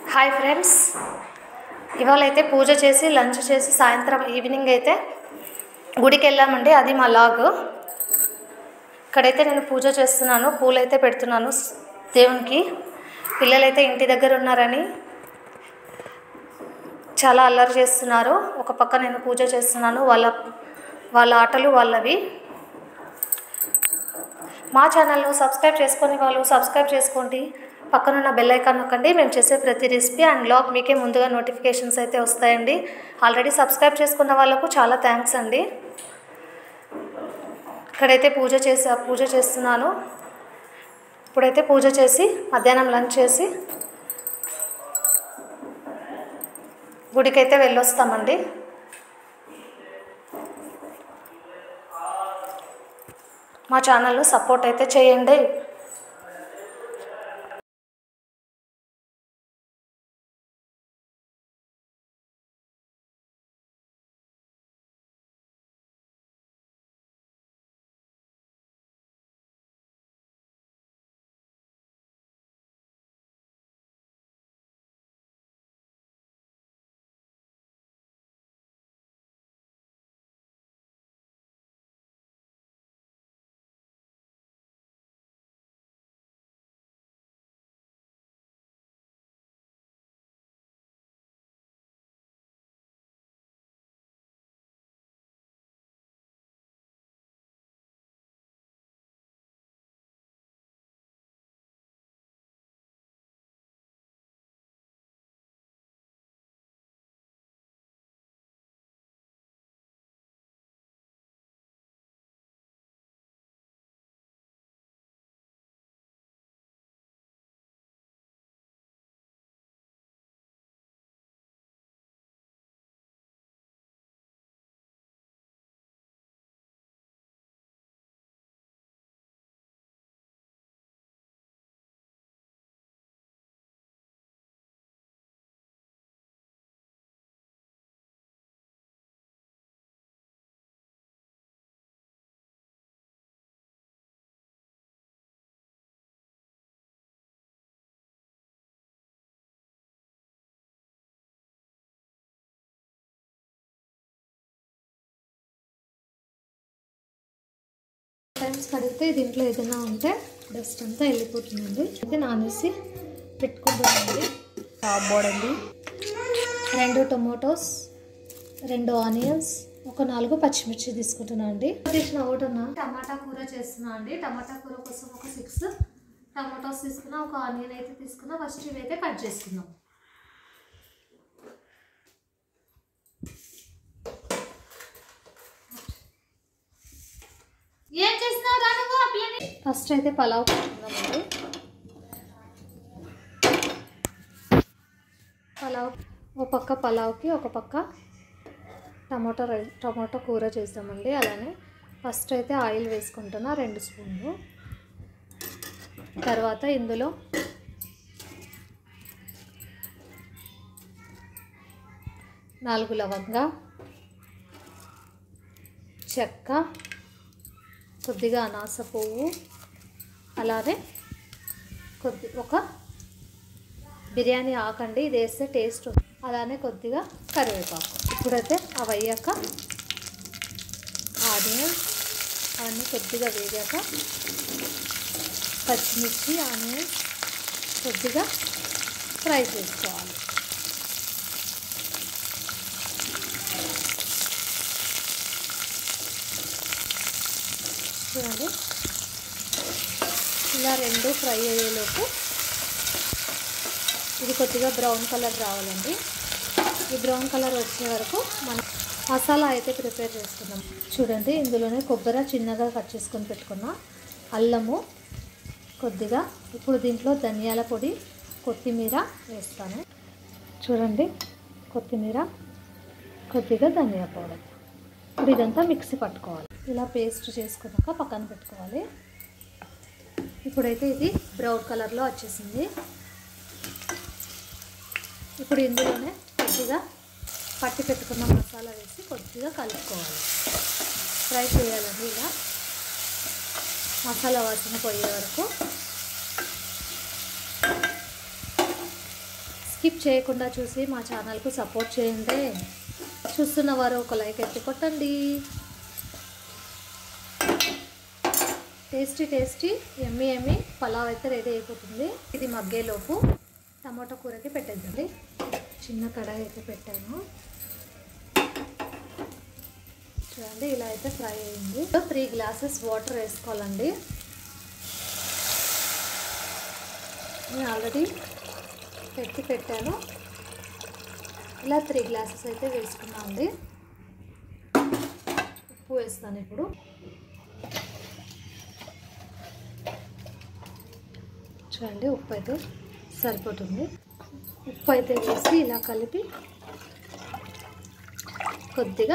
Hi friends ఇవాళ అయితే పూజ చేసి లంచ్ చేసి సాయంత్రం ఈవినింగ్ అయితే గుడికి వెళ్ళామండి అది మా లాగ్ ఇక్కడైతే నేను పూజ చేస్తున్నాను పూలైతే పెడుతున్నాను స్- దేవునికి పిల్లలైతే ఇంటి దగ్గర ఉన్నారని చాలా అల్లరి చేస్తున్నారు ఒక పక్క నేను పూజ చేస్తున్నాను వాళ్ళ వాళ్ళ ఆటలు వాళ్ళవి మా ఛానల్ను సబ్స్క్రైబ్ చేసుకొని వాళ్ళు సబ్స్క్రైబ్ చేసుకోండి పక్కనున్న బెల్ ఐకాన్ నొక్కండి మేము చేసే ప్రతి రెసిపీ అండ్ బ్లాగ్ మీకే ముందుగా నోటిఫికేషన్స్ అయితే వస్తాయండి ఆల్రెడీ సబ్స్క్రైబ్ చేసుకున్న వాళ్ళకు చాలా థ్యాంక్స్ అండి ఇక్కడైతే పూజ చేసి పూజ చేస్తున్నాను ఇప్పుడైతే పూజ చేసి మధ్యాహ్నం లంచ్ చేసి గుడికైతే వెళ్ళొస్తామండి మా ఛానల్ను సపోర్ట్ అయితే చేయండి టైమ్స్ కడిగితే దీంట్లో ఏదైనా ఉంటే డస్ట్ అంతా వెళ్ళిపోతుందండి అయితే నానేసి పెట్టుకుంటానండి కాబోడండి రెండు టొమాటోస్ రెండు ఆనియన్స్ ఒక నాలుగు పచ్చిమిర్చి తీసుకుంటున్నాను అండి తీసిన ఒకటిన్నా టమాటా కూర చేస్తున్నా అండి టమాటా కూర కోసం ఒక సిక్స్ టమాటోస్ తీసుకున్నా ఒక ఆనియన్ అయితే తీసుకున్నా ఫస్ట్ ఇవి అయితే కట్ చేసుకుందాం ఏం చేస్తున్నావు రా నువ్వు ఆ పిల్లని ఫస్ట్ అయితే పలావ్ పెట్టుకుందామండి పలావ్ ఒక పక్క పలావ్కి ఒక పక్క టమాటో రై టమాటో కూర చేస్తామండి అలానే ఫస్ట్ అయితే ఆయిల్ వేసుకుంటున్నా రెండు స్పూన్లు తర్వాత ఇందులో నాలుగు లవంగా చెక్క కొద్దిగా అనాస పువ్వు అలానే కొద్ది ఒక బిర్యానీ ఆకండి ఇది వేస్తే టేస్ట్ ఉంటుంది. అలానే కొద్దిగా కరివేపాకు ఇప్పుడైతే అవి అయ్యాక ఆనియన్ అవన్నీ కొద్దిగా వేగాక పచ్చిమిర్చి ఆనియన్ కొద్దిగా ఫ్రై చేసుకోవాలి చూడండి ఇలా రెండు ఫ్రై అయ్యేలోపు ఇది కొద్దిగా బ్రౌన్ కలర్ రావాలండి ఈ బ్రౌన్ కలర్ వచ్చే వరకు మనం మసాలా అయితే ప్రిపేర్ చేసుకుందాం చూడండి ఇందులోనే కొబ్బరి చిన్నగా కట్ చేసుకొని పెట్టుకున్న అల్లము కొద్దిగా ఇప్పుడు దీంట్లో ధనియాల పొడి కొత్తిమీర వేస్తాను చూడండి కొత్తిమీర కొద్దిగా ధనియా పౌడర్ ఇప్పుడు ఇదంతా మిక్సీ పట్టుకోవాలి ఇలా పేస్ట్ చేసుకున్నాక పక్కన పెట్టుకోవాలి ఇప్పుడైతే ఇది బ్రౌన్ కలర్లో వచ్చేసింది ఇప్పుడు ఇందులోనే కొద్దిగా పట్టి పెట్టుకున్న మసాలా వేసి కొద్దిగా కలుపుకోవాలి ఫ్రై చేయాలండి ఇలా మసాలా వాసన పోయే వరకు స్కిప్ చేయకుండా చూసి మా ఛానల్కు సపోర్ట్ చేయండి చూస్తున్న వారు ఒక లైక్ ఎత్తి కొట్టండి tasty tasty yummy yummy pulao అయితే రెడీ అయిపోతుంది ఇది మగ్గేలోపు టమాటో కూరకి పెట్టేద్దండి చిన్న కడాయి అయితే పెట్టాను చూడండి ఇలా అయితే ఫ్రై అయింది త్రీ గ్లాసెస్ వాటర్ వేసుకోవాలండి నేను ఆల్రెడీ పెట్టి పెట్టాను ఇలా త్రీ గ్లాసెస్ అయితే వేసుకున్నాం అండి ఉప్పు వేస్తాను ఇప్పుడు చూడండి ఉప్పు అయితే సరిపోతుంది ఉప్పు అయితే వేసి ఇలా కలిపి కొద్దిగా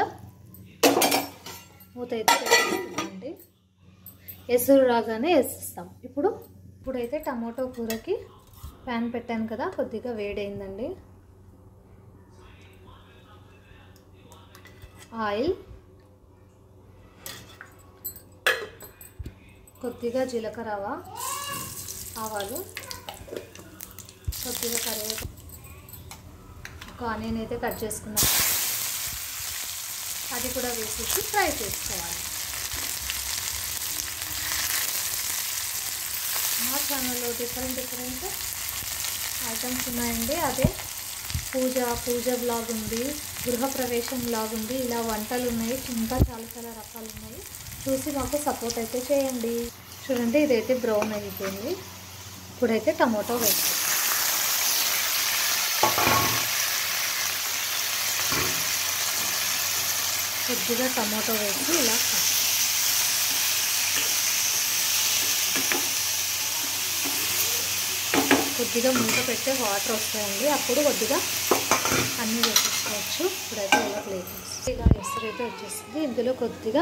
మూత అయితే పెట్టేస్తున్నామండి ఎసురు రాగానే వేసిస్తాం ఇప్పుడు ఇప్పుడైతే టమాటో కూరకి ప్యాన్ పెట్టాను కదా కొద్దిగా వేడైందండి ఆయిల్ కొద్దిగా జీలకర్ర రవ్వ ఆవాలు కొద్దిగా కరివేపాకు ఒక ఆనియన్ అయితే కట్ చేసుకున్నాను అది కూడా వేసేసి ఫ్రై చేసుకోవాలి మా ఛానల్లో డిఫరెంట్ డిఫరెంట్ ఐటమ్స్ ఉన్నాయండి అదే పూజ పూజ బ్లాగ్ ఉంది గృహప్రవేశం బ్లాగ్ ఉంది ఇలా వంటలు ఉన్నాయి ఇంకా చాలా చాలా రకాలు ఉన్నాయి చూసి మాకు సపోర్ట్ అయితే చేయండి చూడండి ఇదైతే బ్రౌన్ అయిపోయింది ఇప్పుడైతే టమాటో వేస్తాం కొద్దిగా టమాటో వేసి ఇలా కట్ కొద్దిగా మూత పెట్టే వాటర్ వస్తాయండి అప్పుడు కొద్దిగా అన్నీ వేసేసుకోవచ్చు ఇప్పుడైతే ఇలా ప్లేట్ ఇలా ఎసరైతే వచ్చేస్తుంది ఇందులో కొద్దిగా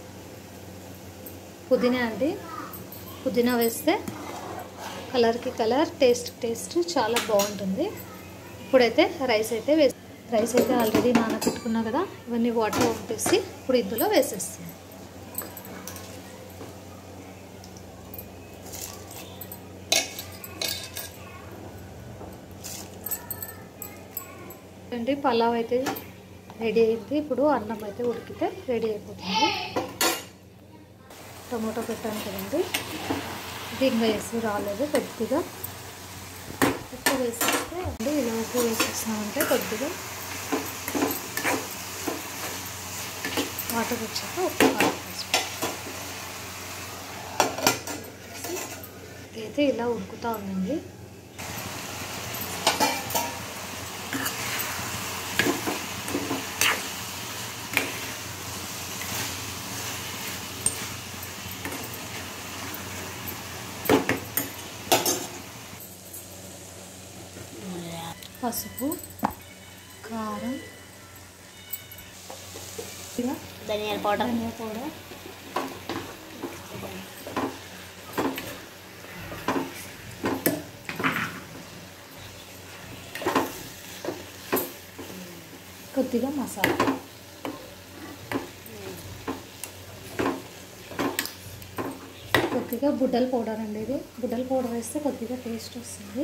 పుదీనా అండి పుదీనా వేస్తే కలర్కి కలర్ టేస్ట్ టేస్ట్ చాలా బాగుంటుంది ఇప్పుడైతే రైస్ అయితే వేసి రైస్ అయితే ఆల్రెడీ నానబెట్టుకున్నా కదా ఇవన్నీ వాటర్ పంపేసి ఇప్పుడు ఇందులో వేసేస్తాను అండి పలావ్ అయితే రెడీ అయింది ఇప్పుడు అన్నం అయితే ఉడికితే రెడీ అయిపోతుంది టమాటో పెట్టాను కదండి ఇది ఇంకా వేసి రాలేదు కొద్దిగా ఉప్పు వేసేస్తే అంటే ఇలా ఉప్పు వేసేస్తామంటే కొద్దిగా వాటర్ వచ్చాక ఉప్పు కారం వేసుకోవాలి. ఇదైతే ఇలా ఉడుకుతూ ఉందండి పసుపు కారం ఇలా ధనియాల పౌడర్ ధనియా పౌడర్ కొద్దిగా మసాలా కొద్దిగా బుడ్డల పౌడర్ అండి ఇది బుడ్డల పౌడర్ వేస్తే కొద్దిగా టేస్ట్ వస్తుంది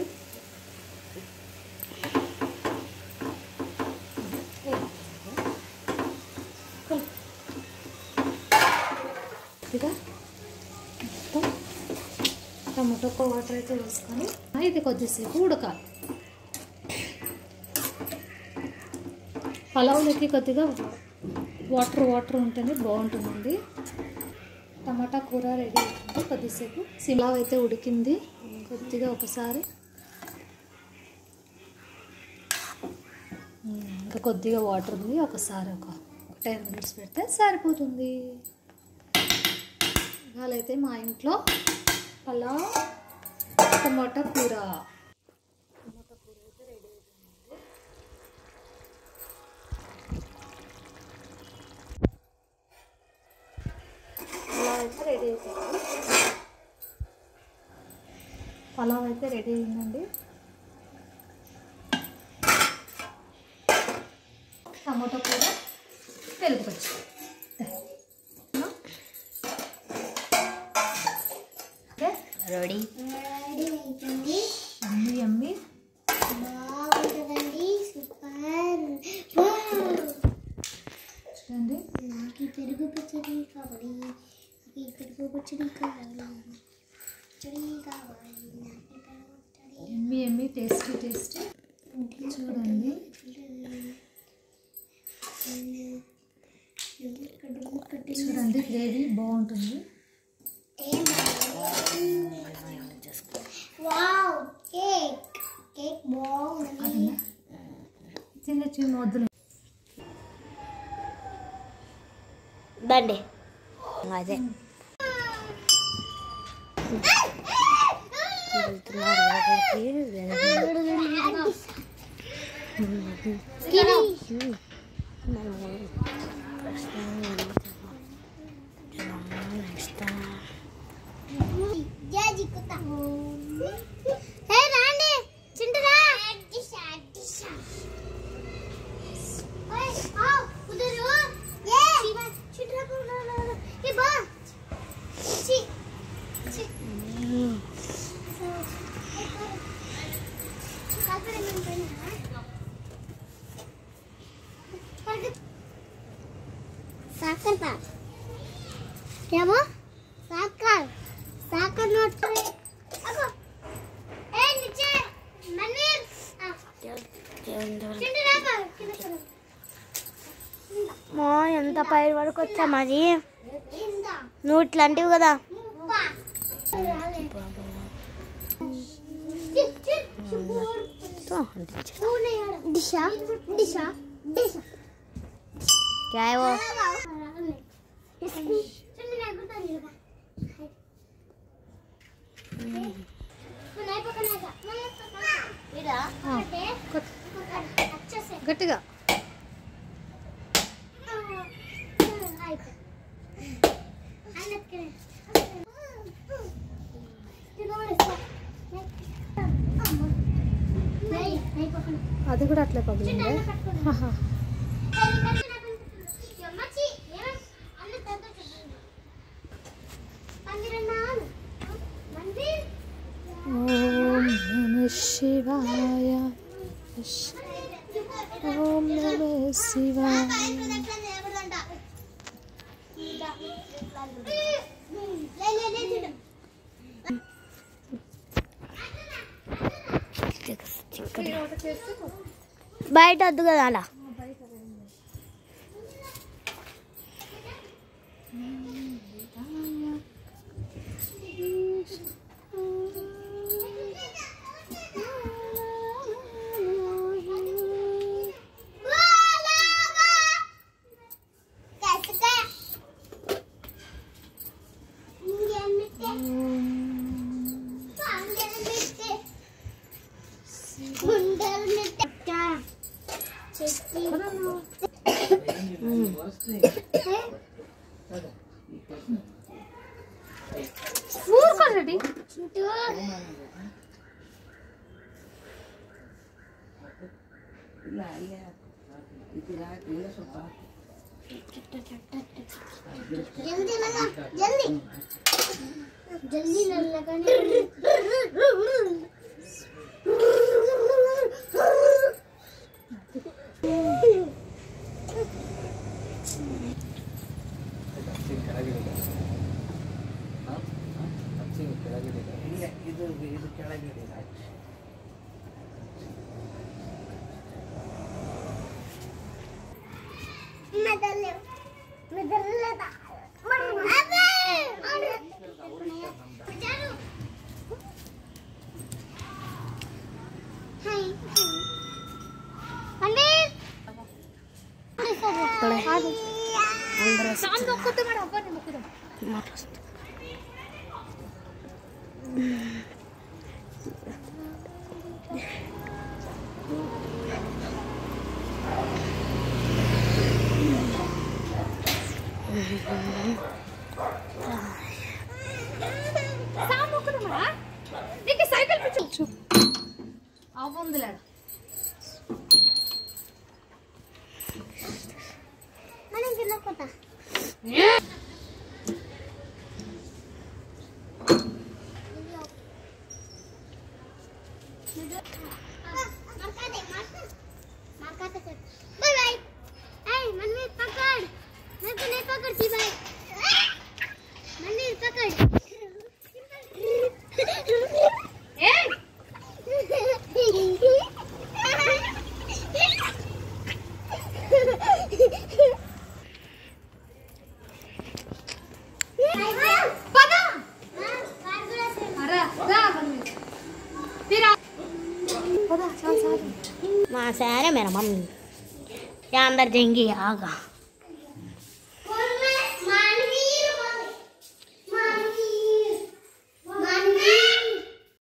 కొద్దిగా మొత్తం టమాటో వాటర్ అయితే వేసుకొని ఇది కొద్దిసేపు ఉడకాలి పలావులకి కొద్దిగా వాటర్ వాటర్ ఉంటేనే బాగుంటుందండి టమాటా కూర రెడీ అవుతుంది కొద్దిసేపు సిమ్లావ్ అయితే ఉడికింది కొద్దిగా ఒకసారి ఉమ్, ఇంకా కొద్దిగా వాటర్ ఉంది ఒకసారి ఒక టెన్ మినిట్స్ పెడితే సరిపోతుంది ఇవాళ అయితే మా ఇంట్లో పలావ్ టమాటా కూర టమాటా కూర అయితే రెడీ అయిపోయింది పలావ్ అయితే రెడీ అయిపోయింది పలావ్ అయితే రెడీ అయిందండి టమాటో కూర తెలుగు పచ్చి ఓకే రెడీ అమ్మి అమ్మి చూడండి నాకు ఈ పెరుగు పచ్చడి కావాలి నాకు ఈ పెరుగు పచ్చడి కావాలి పచ్చడి కావాలి నాకు ఈ పెరుగు పచ్చడి ఎమ్మి ఎమ్మి టేస్టీ టేస్టీ చూడండి చూడండి గ్రేవీ బాగుంటుంది వావ్ కేక్ కేక్ బాగుంది అది చిన్న చిన్న వద్దులు బండి అదే రాండి చింటరా కుదరు ఏ చింటరా ఏ బా చి చి साकर पाप क्या वो साकर साकर नोट पे अगो ए नीचे मनीर चिंटी रापा किधर चलो మా ఎంత పై వరకు వచ్చా మరి इंदा నువ్వు ఇట్లా అంటివి కదా मुप्पा दिशा दिशा दिशा क्या है वो अच्छे से గట్టిగా नहीं नहीं पकड़ అది కూడా అట్లే పగిలిందే ఆహా. ఓం నమ శివాయ ఓం నమ శివాయ బయట వద్దు కదా అలా ఊరుకోండి जल्दी लगा जल्दी जल्दी न लगाने मैं डर ले मैं डर लेता अबे बचारो हाय पंडित సాన్ మొక్కుద్దు మేడం అవ్వని మొక్కుదాం సాన్ మొక్కుదాం మేడం నీకు సైకిల్ పిచ్చు అవ్వందిలే మనం కింద కొట్టా Marca de, marca. Marca de. Bye bye. Hey, Manmeet, पकड़ పదా చాలు చాలు మా సారే మేరా మమ్మీ या अंदर जाएंगे आगा